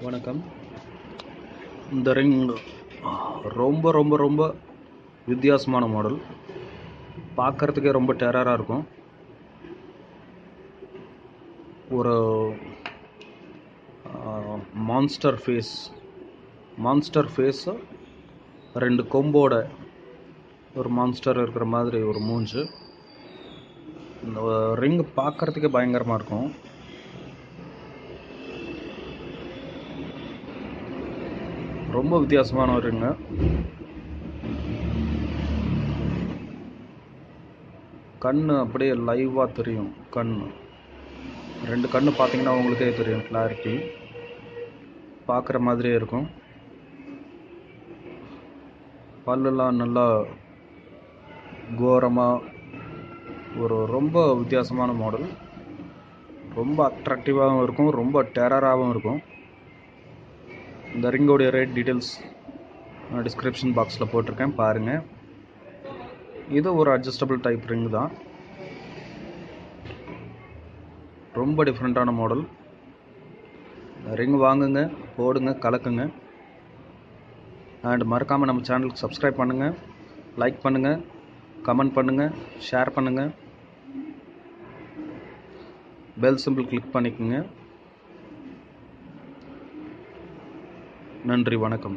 வணக்கம் இந்த ரிங் ரொம்ப ரொம்ப ரொம்ப வித்தியாசமான மாடல் பார்க்கறதுக்கே ரொம்ப டெரராக இருக்கும் ஒரு மான்ஸ்டர் ஃபேஸ் மான்ஸ்டர் ஃபேஸு ரெண்டு கொம்போட ஒரு மான்ஸ்டர் இருக்கிற மாதிரி ஒரு மூஞ்சு இந்த ரிங் பார்க்கறதுக்கே பயங்கரமாக இருக்கும் ரொம்ப வித்தியாசமான ஒரு ரிங்கு கண்ணு அப்படியே லைவாக தெரியும் கண் ரெண்டு கண்ணு பார்த்தீங்கன்னா உங்களுக்கே தெரியும் கிளாரிட்டி பார்க்குற மாதிரியே இருக்கும் பல்லெல்லாம் நல்லா கோரமாக ஒரு ரொம்ப வித்தியாசமான மாடல் ரொம்ப அட்ராக்டிவாகவும் இருக்கும் ரொம்ப டெரராகவும் இருக்கும் இந்த ரிங்கோடைய ரேட் டீட்டெயில்ஸ் டிஸ்கிரிப்ஷன் பாக்ஸில் போட்டிருக்கேன் பாருங்கள் இது ஒரு அட்ஜஸ்டபிள் டைப் ரிங் தான் ரொம்ப டிஃப்ரெண்ட்டான மாடல் ரிங் வாங்குங்க போடுங்க கலக்குங்க அண்ட் மறக்காமல் நம்ம சேனலுக்கு சப்ஸ்கிரைப் பண்ணுங்கள் லைக் பண்ணுங்கள் கமெண்ட் பண்ணுங்கள் ஷேர் பண்ணுங்கள் பெல் சிம்பிள் கிளிக் பண்ணிக்கோங்க நன்றி வணக்கம்